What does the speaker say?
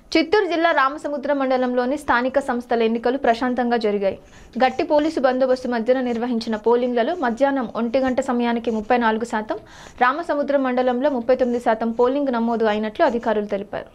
చిత్తూరు జిల్లా రామసముద్ర మండలంలోని స్థానిక సంస్థల ఎన్నికలు ప్రశాంతంగా జరిగాయి గట్టి పోలీసు బందోబస్తు మధ్యన నిర్వహించిన పోలింగ్లలో మధ్యాహ్నం ఒంటి గంట సమయానికి ముప్పై నాలుగు శాతం రామసముద్ర మండలంలో ముప్పై తొమ్మిది శాతం పోలింగ్ నమోదు అయినట్లు అధికారులు తెలిపారు